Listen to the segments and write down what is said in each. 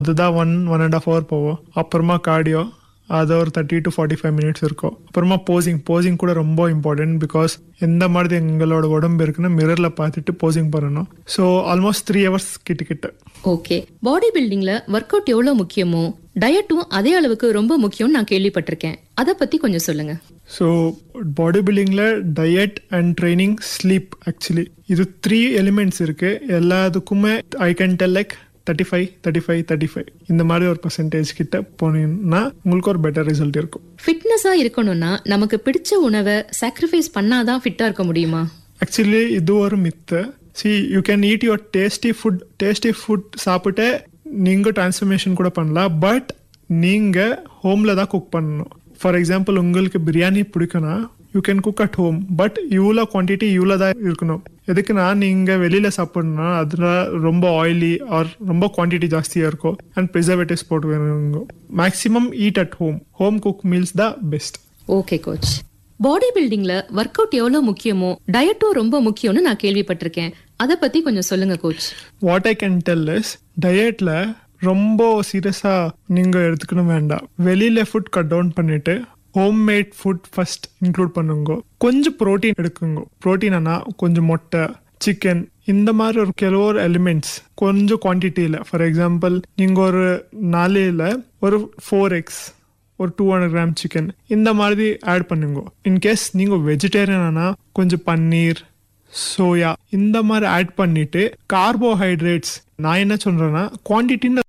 அதுதான் one one and half hour போவோம் அப்புறமா கார்டியோ அது ஒரு thirty to forty five minutes இருக்கும் அப்புறமா போசிங் போசிங் கூட ரொம்ப இம்பார்ட்டன்ட் பிகாஸ் எந்த மாதிரி எங்களோட உடம்பு இருக்குன்னு மிரரில் பார்த்துட்டு போசிங் பண்ணணும் ஸோ ஆல்மோஸ்ட் த்ரீ ஹவர்ஸ் கிட்ட கிட்ட ஓகே பாடி பில்டிங்ல ஒர்க் அவுட் எவ்வளவு முக்கியமோ டயட்டும் அதே அளவுக்கு ரொம்ப முக்கியம்னு நான் கேள்விப்பட்டிருக்கேன் அதை பத்தி கொஞ்சம் சொல்லுங்க ஸோ பாடி பில்டிங்கில் diet and training sleep actually இது த்ரீ எலிமெண்ட்ஸ் இருக்கு எல்லாத்துக்குமே I can tell like thirty five thirty five thirty five இந்த மாதிரி ஒரு பர்சன்டேஜ் கிட்ட போனீங்கன்னா உங்களுக்கு ஒரு பெட்டர் ரிசல்ட் இருக்கும் ஃபிட்னஸா இருக்கணும்னா நமக்கு பிடிச்ச உணவை சாக்ரிஃபைஸ் பண்ணாதான் ஃபிட்டா இருக்க முடியுமா ஆக்சுவலி இது ஒரு myth see you can eat your tasty food tasty food சாப்பிட்டு நீங்கள் டிரான்ஸ்ஃபர்மேஷன் கூட பண்ணலாம் பட் நீங்கள் ஹோமில் தான் குக் பண்ணணும் ஃபார் எக்ஸாம்பிள் உங்களுக்கு பிரியாணி பிடிக்கும்னா you can cook at home but இவ்வளோ குவான்டிட்டி இவ்வளோ தான் இருக்கணும் எதுக்குன்னா நீங்கள் வெளியில் சாப்பிடணும்னா அதில் ரொம்ப ஆயிலி ஆர் ரொம்ப குவான்டிட்டி ஜாஸ்தியாக இருக்கும் அண்ட் ப்ரிசர்வேட்டிவ்ஸ் போட்டு வேணுங்க maximum eat at home home cook meals the best okay coach body பில்டிங்ல ஒர்க் அவுட் எவ்வளவு முக்கியமோ டயட்டும் ரொம்ப முக்கியம்னு நான் கேள்விப்பட்டிருக்கேன் அதை பத்தி கொஞ்சம் சொல்லுங்க coach what I can tell is டயட்ல ரொம்ப சீரியஸா நீங்க எடுத்துக்கணும் வேண்டாம் வெளியில ஃபுட் கட் டவுன் பண்ணிட்டு home made food first include பண்ணுங்க கொஞ்சம் ப்ரோட்டீன் எடுக்குங்க ப்ரோட்டீனா கொஞ்சம் முட்டை சிக்கன் இந்த மாதிரி ஒரு ಕೆಲವರು எலிமெண்ட்ஸ் கொஞ்சம் குவான்டிட்டியில் ஃபார் எக்ஸாம்பிள் நீங்கள் ஒரு நாளையில் ஒரு ஃபோர் எக்ஸ் ஒரு டூ ஹண்ட்ரட் கிராம் சிக்கன் இந்த மாதிரி ஆட் பண்ணுங்க இன்கேஸ் நீங்கள் வெஜிடேரியனா கொஞ்சம் பன்னீர் சோயா இந்த மாதிரி ஆட் பண்ணிட்டு கார்போஹைட்ரேட்ஸ் நான் என்ன சொல்றேன்னா குவான்டிட்டின்னு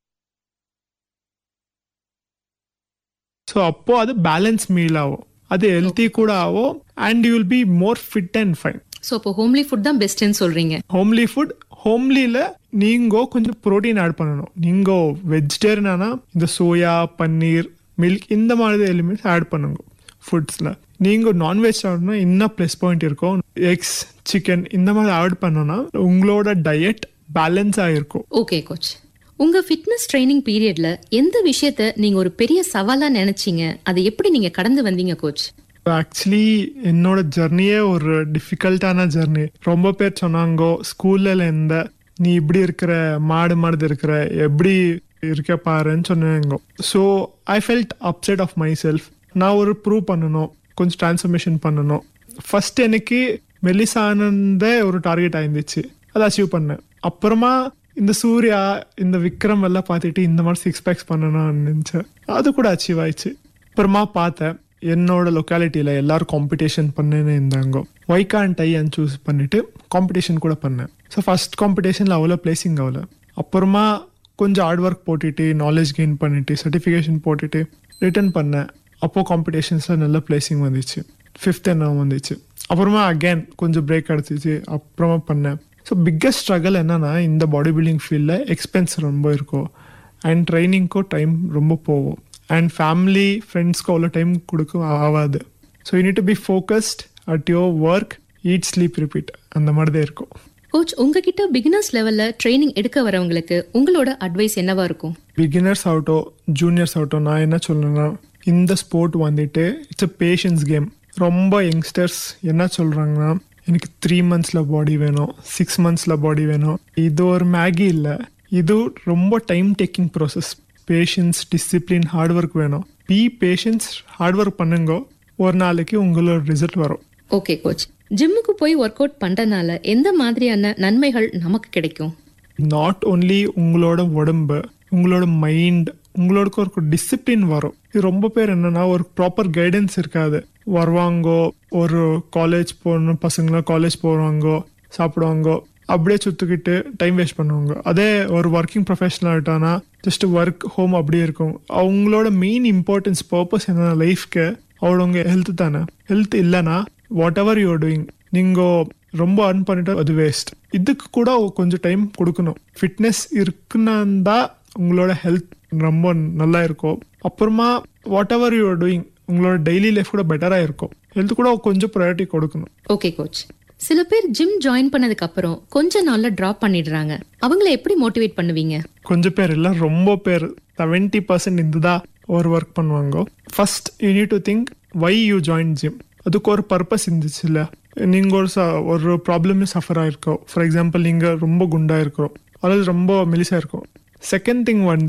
ஸோ அப்போ அது பேலன்ஸ் மீல் ஆகும் அது ஹெல்த்தி கூட ஆகும் and you will be more fit and fine so அப்போ ஹோம்லி ஃபுட் தான் பெஸ்ட்னு சொல்றீங்க ஹோம்லி ஃபுட் ஹோம்லியில் நீங்க கொஞ்சம் ப்ரோட்டீன் ஆட் பண்ணணும் நீங்க வெஜிடேரியனானா இந்த சோயா பன்னீர் மில்க் இந்த மாதிரி எலிமெண்ட்ஸ் ஆட் பண்ணுங்க ஃபுட்ஸில் நீங்கள் நான்வெஜ் சாப்பிடணும் இன்னும் ப்ளஸ் பாயிண்ட் இருக்கும் எக்ஸ் சிக்கன் இந்த மாதிரி ஆட் பண்ணோன்னா உங்களோட டயட் பேலன்ஸாக இருக்கும் ஓகே கோச் உங்க ஃபிட்னஸ் ட்ரைனிங் பீரியட்ல எந்த விஷயத்த நீங்க ஒரு பெரிய சவாலா நினைச்சீங்க அதை எப்படி நீங்க கடந்து வந்தீங்க கோச் ஆக்சுவலி என்னோட ஜர்னியே ஒரு டிஃபிகல்ட்டான ஜர்னி ரொம்ப பேர் சொன்னாங்க ஸ்கூல்ல இருந்த நீ இப்படி இருக்கிற மாடு மாடு இருக்கிற எப்படி இருக்க பாருன்னு சொன்னாங்க so I felt upset of myself நான் ஒரு ப்ரூவ் பண்ணணும் கொஞ்சம் டிரான்ஸ்ஃபர்மேஷன் பண்ணணும் ஃபர்ஸ்ட் எனக்கு மெலிசானந்த ஒரு டார்கெட் ஆயிருந்துச்சு அதை அச்சீவ் பண்ணேன் அப்புறமா இந்த சூர்யா இந்த விக்ரம் எல்லாம் பார்த்துட்டு இந்த மாதிரி சிக்ஸ் பேக்ஸ் பண்ணணும்னு நினச்சேன் அது கூட அச்சீவ் ஆயிடுச்சு அப்புறமா பார்த்தேன் என்னோட லொக்காலிட்டியில் எல்லாரும் காம்படிஷன் பண்ணுன்னு இருந்தாங்க why can't I and choose பண்ணிட்டு காம்படிஷன் கூட பண்ணேன் ஸோ ஃபர்ஸ்ட் காம்படிஷனில் அவ்வளோ பிளேசிங் ஆகல அப்புறமா கொஞ்சம் ஹார்ட் ஒர்க் போட்டுட்டு நாலேஜ் கெயின் பண்ணிட்டு சர்டிஃபிகேஷன் போட்டுட்டு ரிட்டர்ன் பண்ணேன் அப்போ காம்படிஷன்ஸில் நல்ல பிளேசிங் வந்துச்சு ஃபிஃப்த் என்ன வந்துச்சு அப்புறமா அகேன் கொஞ்சம் பிரேக் அடிச்சிச்சு அப்புறமா பண்ணேன் ஸோ பிக்கஸ்ட் ஸ்ட்ரகிள் என்னன்னா இந்த பாடி பில்டிங் ஃபீல்டில் எக்ஸ்பென்ஸ் ரொம்ப இருக்கும் அண்ட் ட்ரைனிங்க்கும் டைம் ரொம்ப போகும் அண்ட் ஃபேமிலி ஃப்ரெண்ட்ஸ்க்கு அவ்வளோ டைம் கொடுக்க ஆகாது so you need to be focused at your work eat sleep repeat அந்த மாதிரி தான் இருக்கும் கோச் உங்ககிட்ட பிகினர்ஸ் லெவல்ல ட்ரைனிங் எடுக்க வரவங்களுக்கு உங்களோட அட்வைஸ் என்னவா இருக்கும் பிகினர்ஸ் ஆகட்டும் ஜூனியர்ஸ் ஆகட்டும் நான் என்ன சொல்லணும்னா இந்த ஸ்போர்ட் வந்துட்டு இட்ஸ் அ பேஷன்ஸ் கேம் ரொம்ப யங்ஸ்டர்ஸ் என்ன சொல்கிறாங்கன்னா எனக்கு த்ரீ மந்த்ஸில் பாடி வேணும் சிக்ஸ் மந்த்ஸில் பாடி வேணும் இது ஒரு மேகி இல்லை இது ரொம்ப time taking process patience discipline hard work வேணும் பி பேஷன்ஸ் ஹார்ட் ஒர்க் பண்ணுங்க ஒரு நாளைக்கு உங்களோட ரிசல்ட் வரும் ஓகே கோச் ஜிம்முக்கு போய் ஒர்க் அவுட் பண்றதுனால எந்த மாதிரியான நன்மைகள் நமக்கு கிடைக்கும் நாட் ஓன்லி உங்களோட உடம்பு உங்களோட மைண்ட் உங்களுக்கு ஒரு டிசிப்ளின் வரும் இது ரொம்ப பேர் என்னன்னா ஒரு ப்ராப்பர் கைடன்ஸ் இருக்காது வருவாங்கோ ஒரு காலேஜ் போகணும் பசங்களாம் காலேஜ் போவாங்க சாப்பிடுவாங்க அப்படியே சுத்துக்கிட்டு டைம் வேஸ்ட் பண்ணுவாங்க அதே ஒரு ஒர்க்கிங் ப்ரொஃபஷனல் ஆகிட்டானா ஜஸ்ட் ஒர்க் ஹோம் அப்படியே இருக்கும் அவங்களோட மெயின் இம்பார்ட்டன்ஸ் பர்பஸ் என்னன்னா லைஃப்க்கு அவங்களோட ஹெல்த் தானே ஹெல்த் இல்லைன்னா வாட் எவர் யூஆர் டூயிங் நீங்கள் ரொம்ப அர்ன் பண்ணிட்டு அது வேஸ்ட் இதுக்கு கூட கொஞ்சம் டைம் கொடுக்கணும் ஃபிட்னஸ் இருக்குன்னா தான் உங்களோட ஹெல்த் ரொம்ப நல்லா இருக்கும் அப்புறமா வாட் எவர் யூஆர் டூயிங் உங்களோட டெய்லி லைஃப் கூட பெட்டராக இருக்கும் ஹெல்த் கூட கொஞ்சம் ப்ரையாரிட்டி கொடுக்கணும் ஓகே கோச் சில பேர் ஜிம் ஜாயின் பண்ணதுக்கு அப்புறம் கொஞ்ச நாள்ல டிராப் பண்ணிடுறாங்க அவங்கள எப்படி மோட்டிவேட் பண்ணுவீங்க கொஞ்சம் பேர் இல்லை ரொம்ப பேர் செவன்டி பர்சன்ட் இதுதான் ஒரு ஒர்க் பண்ணுவாங்க first you need to think why you join gym அதுக்கு ஒரு பர்பஸ் இருந்துச்சு இல்லை நீங்கள் ஒரு ச ஒரு ப்ராப்ளமே சஃபர் ஆயிருக்கோம் ஃபார் எக்ஸாம்பிள் நீங்கள் ரொம்ப குண்டா இருக்கிறோம் அல்லது ரொம்ப மெலிசா இருக்கும் செகண்ட் திங் வந்து